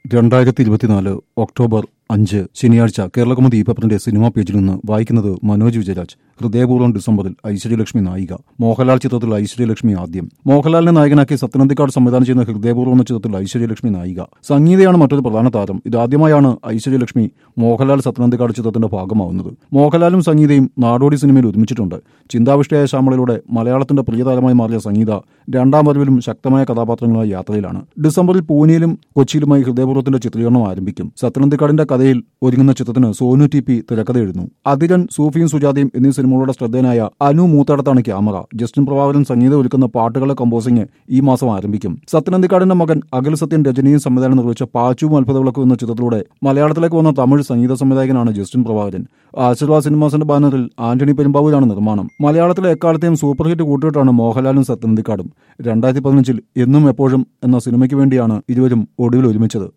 രണ്ടായിരത്തി ഇരുപത്തിനാല് ഒക്ടോബർ അഞ്ച് ശനിയാഴ്ച കേരളകൗമുദി ഈ പേപ്പറിന്റെ സിനിമാ പേജിൽ നിന്ന് വായിക്കുന്നത് മനോജ് വിജയരാജ് ഹൃദയപൂർവ്വം ഡിസംബറിൽ ഐശ്വര്യലക്ഷ്മി നായിക മോഹൻലാൽ ചിത്രത്തിൽ ഐശ്വര്യലക്ഷ്മി ആദ്യം മോഹൻലാലിനെ നായകനാക്കി സത്യനന്ദിക്കാട് സംവിധാനം ചെയ്യുന്ന ഹൃദയപൂർവ്വം എന്ന ചിത്രത്തിൽ ഐശ്വര്യലക്ഷ്മി നായിക സംഗീതയാണ് മറ്റൊരു പ്രധാന താരം ഇതാദ്യമായാണ് ഐശ്വര്യലക്ഷ്മി മോഹൻലാൽ സത്യനന്ദിക്കാട് ചിത്രത്തിന്റെ ഭാഗമാവുന്നത് മോഹൻലാലും സംഗീതയും നാടോടി സിനിമയിൽ ഒരുമിച്ചിട്ടുണ്ട് ചിന്താവിഷ്ടയായ ശ്യാമളയിലൂടെ മലയാളത്തിന്റെ പ്രിയതാരമായി മാറിയ സംഗീത രണ്ടാം വരവിലും ശക്തമായ കഥാപാത്രങ്ങളുമായി യാത്രയിലാണ് ഡിസംബറിൽ പൂനെയിലും കൊച്ചിയിലുമായി ഹൃദയപൂർവ്വത്തിന്റെ ചിത്രീകരണം ആരംഭിക്കും സത്യനന്ദിക്കാടിന്റെ കഥയിൽ ഒരുങ്ങുന്ന ചിത്രത്തിന് സോനു ടി പി തിരക്കഥ എഴുതുന്നു അതിരൻ സൂഫിയും സുജാതയും എന്നീ സിനിമകളുടെ ശ്രദ്ധേയനായ അനു മൂത്തടത്താണ് ക്യാമറ ജസ്റ്റിൻ പ്രഭാകരൻ സംഗീതം ഒരുക്കുന്ന പാട്ടുകളുടെ കമ്പോസിംഗ് ഈ മാസം ആരംഭിക്കും സത്യനന്ദിക്കാടിന്റെ മകൻ അഖിൽ സത്യൻ രജനിയും സംവിധാനം നിർവഹിച്ച പാച്ചുവും അത്ഭുതവിളക്കും എന്ന ചിത്രത്തിലൂടെ മലയാളത്തിലേക്ക് വന്ന തമിഴ് സംഗീത സംവിധായകനാണ് ജസ്റ്റിൻ പ്രഭാകരൻ ആശീർവാദ് സിനിമാസിന്റെ ബാനറിൽ ആന്റണി പെരുമ്പാവൂരാണ് നിർമ്മാണം മലയാളത്തിലെ എക്കാലത്തെയും സൂപ്പർ ഹിറ്റ് കൂട്ടുകെട്ടാണ് മോഹൻലാലും സത്യനന്ദിക്കാടും രണ്ടായിരത്തി പതിനഞ്ചിൽ എന്നും എപ്പോഴും എന്ന സിനിമയ്ക്ക് വേണ്ടിയാണ് ഇരുവരും ഒടുവിൽ ഒരുമിച്ചത്